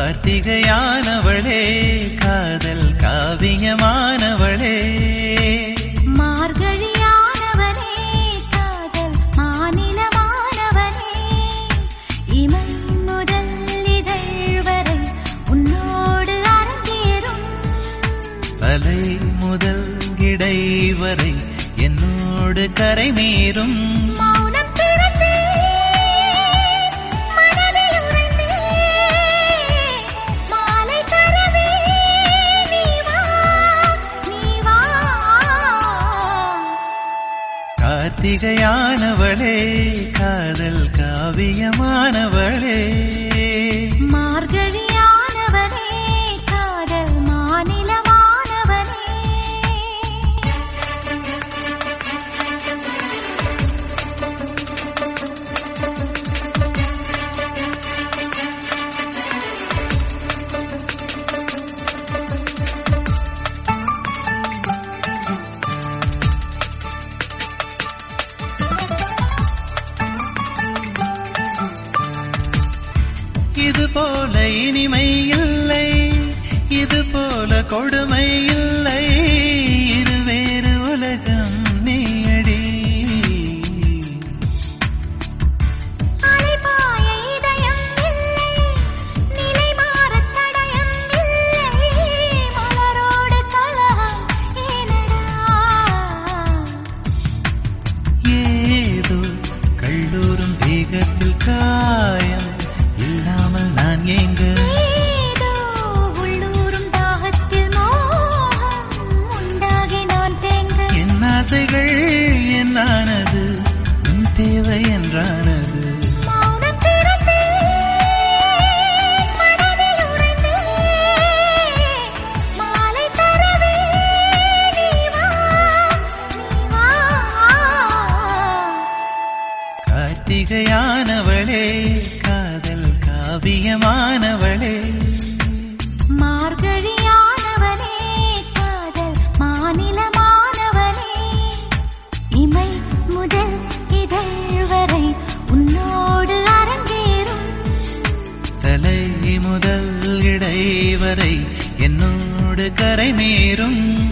கார்த்திகையானவளே காதல் காவியமானவளே மார்கழியானவனே காதல் மாநிலமானவனே இமை முதல் இதழ் வரை உன்னோடு அரங்கேறும் தலை முதல் இடை வரை என்னோடு கரை மீறும் மௌனம் திறந்தே மனதில் உறைந்தே மாலை தரவே நீ வா நீ வா கார்த்திகையானவளே காதல் காவியமானவளே மார்கழியானவனே காதல் மாநிலமானவனே இது போல இனிமை இல்லை இது போல கொடுமை இல்லை இருவேறு உலகம் நீயடி அலைபாய இதயம் இல்லை நிலை மாறத் தடயம் இல்லை மலரோடு கலகம் ஏனடா ஏதோ கல்லூரும் தேகத்தில் காயம் இல்லாமல் நான் எங்க ஏதோ உள்ளூரும் தாகத்தில் மோகம் உண்டாகி நான் தேங்க என் ஆசைகள் என்னானது உன் தேவை என்றானது மௌனம் திறந்தே மனதில் உறைந்தே மாலை தரவே நீ வா நீ வா கார்த்திகையானவளே காதல் காவியமானவளே மார்கழியானவனே காதல் மாநிலமானவனே இமை முதல் இதழ் வரை உன்னோடு அரங்கேறும் தலை முதல் இடை வரை என்னோடு கரை மீறும்